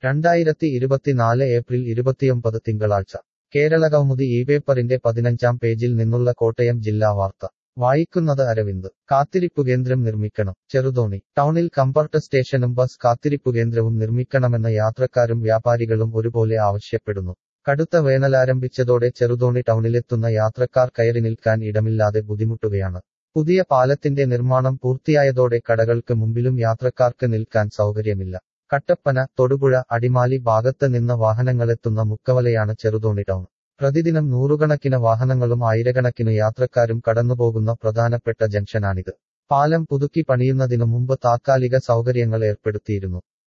രണ്ടായിരത്തി ഇരുപത്തിനാല് ഏപ്രിൽ ഇരുപത്തിയൊമ്പത് തിങ്കളാഴ്ച കേരളകൗമുദി ഈ പേപ്പറിന്റെ പതിനഞ്ചാം പേജിൽ നിന്നുള്ള കോട്ടയം ജില്ലാ വാർത്ത വായിക്കുന്നത് അരവിന്ദ് കാത്തിരിപ്പുകേന്ദ്രം നിർമ്മിക്കണം ചെറുതോണി ടൗണിൽ കംഫർട്ട് സ്റ്റേഷനും ബസ് കാത്തിരിപ്പുകേന്ദ്രവും നിർമ്മിക്കണമെന്ന് യാത്രക്കാരും വ്യാപാരികളും ഒരുപോലെ ആവശ്യപ്പെടുന്നു കടുത്ത വേനലാരംഭിച്ചതോടെ ചെറുതോണി ടൗണിലെത്തുന്ന യാത്രക്കാർ കയറി നിൽക്കാൻ ഇടമില്ലാതെ ബുദ്ധിമുട്ടുകയാണ് പുതിയ പാലത്തിന്റെ നിർമ്മാണം പൂർത്തിയായതോടെ കടകൾക്ക് മുമ്പിലും യാത്രക്കാർക്ക് നിൽക്കാൻ സൗകര്യമില്ല കട്ടപ്പന തൊടുപുഴ അടിമാലി ഭാഗത്ത് നിന്ന് വാഹനങ്ങളെത്തുന്ന മുക്കവലയാണ് ചെറുതോണി ടൗൺ പ്രതിദിനം നൂറുകണക്കിന് വാഹനങ്ങളും ആയിരക്കണക്കിന് യാത്രക്കാരും കടന്നുപോകുന്ന പ്രധാനപ്പെട്ട ജംഗ്ഷനാണിത് പാലം പുതുക്കി പണിയുന്നതിനു മുമ്പ് താത്കാലിക സൗകര്യങ്ങൾ ഏർപ്പെടുത്തിയിരുന്നു